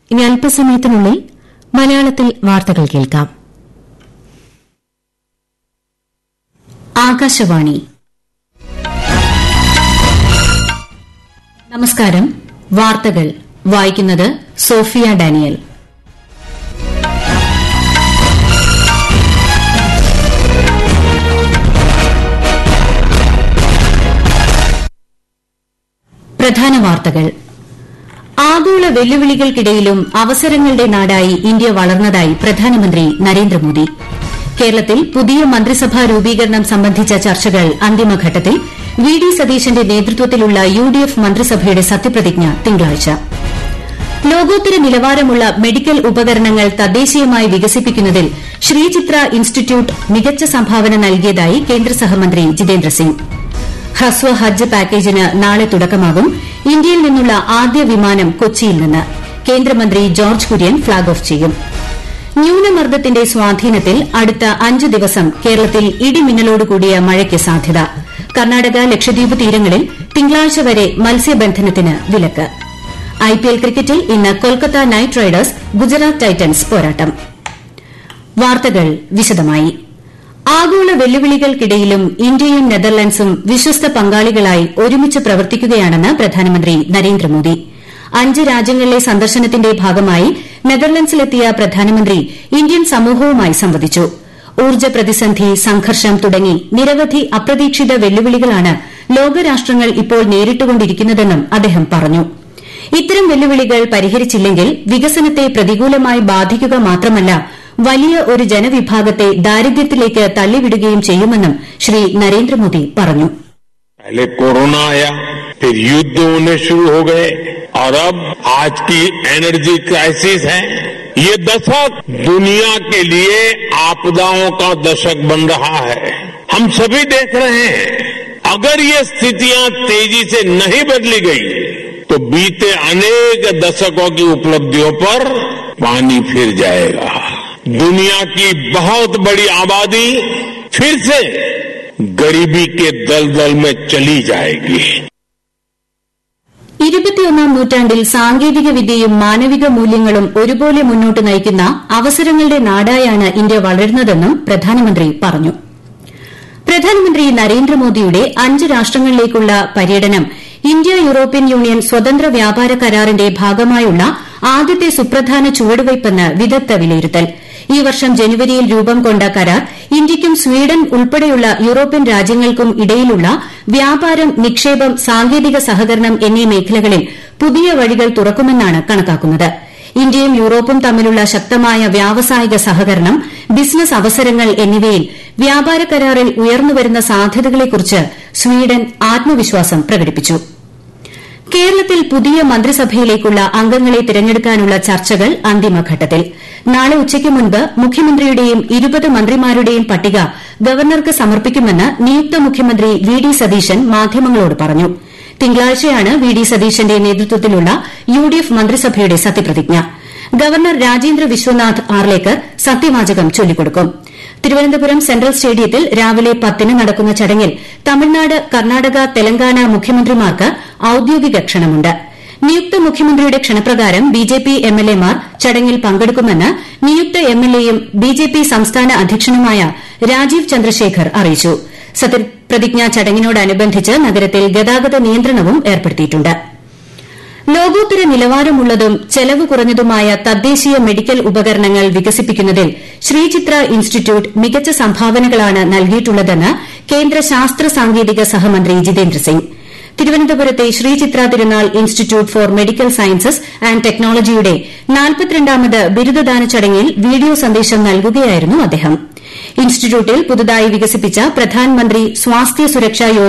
ഇനി അല്പസമയത്തിനുള്ളിൽ മലയാളത്തിൽ വാർത്തകൾ കേൾക്കാം ആകാശവാണി നമസ്കാരം വാർത്തകൾ വായിക്കുന്നത് സോഫിയ ഡാനിയൽ പ്രധാന വാർത്തകൾ ആഗോള വെല്ലുവിളികൾക്കിടയിലും അവസരങ്ങളുടെ നാടായി ഇന്ത്യ വളർന്നതായി പ്രധാനമന്ത്രി നരേന്ദ്രമോദി കേരളത്തിൽ പുതിയ മന്ത്രിസഭാ രൂപീകരണം സംബന്ധിച്ച ചർച്ചകൾ അന്തിമഘട്ടത്തിൽ വി ഡി സതീശന്റെ നേതൃത്വത്തിലുള്ള യു ഡി എഫ് മന്ത്രിസഭയുടെ സത്യപ്രതിജ്ഞ തിങ്കളാഴ്ച ലോകോത്തര നിലവാരമുള്ള മെഡിക്കൽ ഉപകരണങ്ങൾ തദ്ദേശീയമായി വികസിപ്പിക്കുന്നതിൽ ശ്രീചിത്ര ഇൻസ്റ്റിറ്റ്യൂട്ട് മികച്ച സംഭാവന നൽകിയതായി കേന്ദ്ര സഹമന്ത്രി ജിതേന്ദ്ര സിംഗ് ഹ്രസ്വ ഹജ്ജ് പാക്കേജിന് നാളെ തുടക്കമാകും ഇന്ത്യയിൽ നിന്നുള്ള ആദ്യ വിമാനം കൊച്ചിയിൽ നിന്ന് കേന്ദ്രമന്ത്രി ജോർജ് കുര്യൻ ഫ്ളാഗ് ഓഫ് ചെയ്യും ന്യൂനമർദ്ദത്തിന്റെ സ്വാധീനത്തിൽ അടുത്ത അഞ്ച് ദിവസം കേരളത്തിൽ ഇടിമിന്നലോടുകൂടിയ മഴയ്ക്ക് സാധ്യത കർണാടക ലക്ഷദ്വീപ് തീരങ്ങളിൽ തിങ്കളാഴ്ച വരെ മത്സ്യബന്ധനത്തിന് വിലക്ക് ഐപിഎൽ ക്രിക്കറ്റിൽ ഇന്ന് Kolkata Knight Riders Gujarat Titans പോരാട്ടം വാർത്തകൾ വിശദമായി ആഗോള വെല്ലുവിളികൾക്കിടയിലും ഇന്ത്യയും നെതർലൻഡ്സും വിശ്വസ്ത പങ്കാളികളായി ഒരുമിച്ച് പ്രവർത്തിക്കുകയാണെന്ന് പ്രധാനമന്ത്രി നരേന്ദ്രമോദി അഞ്ച് രാജ്യങ്ങളിലെ സന്ദർശനത്തിന്റെ ഭാഗമായി നെതർലൻഡ്സിലെത്തിയ പ്രധാനമന്ത്രി ഇന്ത്യൻ സമൂഹവുമായി സംവദിച്ചു ഊർജ്ജ പ്രതിസന്ധി സംഘർഷം തുടങ്ങി നിരവധി അപ്രതീക്ഷിത വെല്ലുവിളികളാണ് ലോകരാഷ്ട്രങ്ങൾ ഇപ്പോൾ നേരിട്ടുകൊണ്ടിരിക്കുന്നതെന്നും അദ്ദേഹം പറഞ്ഞു ഇത്തരം വെല്ലുവിളികൾ പരിഹരിച്ചില്ലെങ്കിൽ വികസനത്തെ പ്രതികൂലമായി ബാധിക്കുക മാത്രമല്ല വലിയ ഒരു ജനവിഭാഗത്തെ ദാരിദ്ര്യത്തിലേക്ക് തള്ളിവിടുകയും ചെയ്യുമെന്നും ശ്രീ നരേന്ദ്രമോദി പറഞ്ഞു पहले कोरोना आया फिर युद्ध होने शुरू हो गए और अब आज की एनर्जी क्राइसिस है ये दशक दुनिया के लिए आपदाओं का दशक बन रहा है हम सभी देख रहे हैं अगर ये स्थितियां तेजी से नहीं बदली गई तो बीते अनेक दशकों की उपलब्धियों पर पानी फिर जाएगा दुनिया की बहुत बड़ी आबादी फिर से गरीबी के दलदल में चली जाएगी ഇരുപത്തിയൊന്നാം നൂറ്റാണ്ടിൽ സാങ്കേതിക വിദ്യയും മാനവിക മൂല്യങ്ങളും ഒരുപോലെ മുന്നോട്ട് നയിക്കുന്ന അവസരങ്ങളുടെ നാടായാണ് ഇന്ത്യ വളരുന്നതെന്നും പ്രധാനമന്ത്രി പറഞ്ഞു പ്രധാനമന്ത്രി നരേന്ദ്രമോദിയുടെ അഞ്ച് രാഷ്ട്രങ്ങളിലേക്കുള്ള പര്യടനം ഇന്ത്യ യൂറോപ്യൻ യൂണിയൻ സ്വതന്ത്ര വ്യാപാര കരാറിന്റെ ഭാഗമായുള്ള ആദ്യത്തെ സുപ്രധാന ചുവടുവയ്പ്പെന്ന് വിദഗ്ധ വിലയിരുത്തൽ ഈ വർഷം ജനുവരിയിൽ രൂപം കൊണ്ട കരാർ ഇന്ത്യയ്ക്കും സ്വീഡൻ ഉൾപ്പെടെയുള്ള യൂറോപ്യൻ രാജ്യങ്ങൾക്കും ഇടയിലുള്ള വ്യാപാരം നിക്ഷേപം സാങ്കേതിക സഹകരണം എന്നീ മേഖലകളിൽ പുതിയ വഴികൾ തുറക്കുമെന്നാണ് കണക്കാക്കുന്നത് ഇന്ത്യയും യൂറോപ്പും തമ്മിലുള്ള ശക്തമായ വ്യാവസായിക സഹകരണം ബിസിനസ് അവസരങ്ങൾ എന്നിവയിൽ വ്യാപാര കരാറിൽ ഉയർന്നുവരുന്ന സാധ്യതകളെക്കുറിച്ച് സ്വീഡൻ ആത്മവിശ്വാസം പ്രകടിപ്പിച്ചു കേരളത്തിൽ പുതിയ മന്ത്രിസഭയിലേക്കുള്ള അംഗങ്ങളെ തിരഞ്ഞെടുക്കാനുള്ള ചർച്ചകൾ അന്തിമഘട്ടത്തിൽ നാളെ ഉച്ചയ്ക്ക് മുൻപ് മുഖ്യമന്ത്രിയുടെയും ഇരുപത് മന്ത്രിമാരുടെയും പട്ടിക ഗവർണർക്ക് സമർപ്പിക്കുമെന്ന് നിയുക്ത മുഖ്യമന്ത്രി വി ഡി സതീശൻ മാധ്യമങ്ങളോട് പറഞ്ഞു തിങ്കളാഴ്ചയാണ് വി ഡി സതീശന്റെ നേതൃത്വത്തിലുള്ള യു ഡി എഫ് മന്ത്രിസഭയുടെ സത്യപ്രതിജ്ഞ ഗവർണർ രാജേന്ദ്ര വിശ്വനാഥ് ആർലേക്കർ സത്യവാചകം ചൊല്ലിക്കൊടുക്കും തിരുവനന്തപുരം സെൻട്രൽ സ്റ്റേഡിയത്തിൽ രാവിലെ പത്തിന് നടക്കുന്ന ചടങ്ങിൽ തമിഴ്നാട് കർണാടക തെലങ്കാന മുഖ്യമന്ത്രിമാർക്ക് ഔദ്യോഗിക ക്ഷണമുണ്ട് നിയുക്ത മുഖ്യമന്ത്രിയുടെ ക്ഷണപ്രകാരം ബിജെപി എംഎൽഎമാർ ചടങ്ങിൽ പങ്കെടുക്കുമെന്ന് നിയുക്ത എംഎൽഎയും ബിജെപി സംസ്ഥാന അധ്യക്ഷനുമായ രാജീവ് ചന്ദ്രശേഖർ അറിയിച്ചു സത്യപ്രതിജ്ഞാ ചടങ്ങിനോടനുബന്ധിച്ച് നഗരത്തിൽ ഗതാഗത നിയന്ത്രണവും ഏർപ്പെടുത്തിയിട്ടുണ്ട് ലോകോത്തര നിലവാരമുള്ളതും ചെലവ് കുറഞ്ഞതുമായ തദ്ദേശീയ മെഡിക്കൽ ഉപകരണങ്ങൾ വികസിപ്പിക്കുന്നതിൽ ശ്രീചിത്ര ഇൻസ്റ്റിറ്റ്യൂട്ട് മികച്ച സംഭാവനകളാണ് നൽകിയിട്ടുള്ളതെന്ന് കേന്ദ്ര ശാസ്ത്ര സാങ്കേതിക സഹമന്ത്രി ജിതേന്ദ്ര സിംഗ് തിരുവനന്തപുരത്തെ Sree Chitra Tirunal institute for medical sciences and ടെക്നോളജിയുടെ നാൽപ്പത്തിരണ്ടാമത് ബിരുദദാന ചടങ്ങിൽ വീഡിയോ സന്ദേശം നൽകുകയായിരുന്നു അദ്ദേഹം ഇൻസ്റ്റിറ്റ്യൂട്ടിൽ പുതുതായി വികസിപ്പിച്ച പ്രധാൻമന്ത്രി സ്വാസ്ഥ്യ സുരക്ഷാ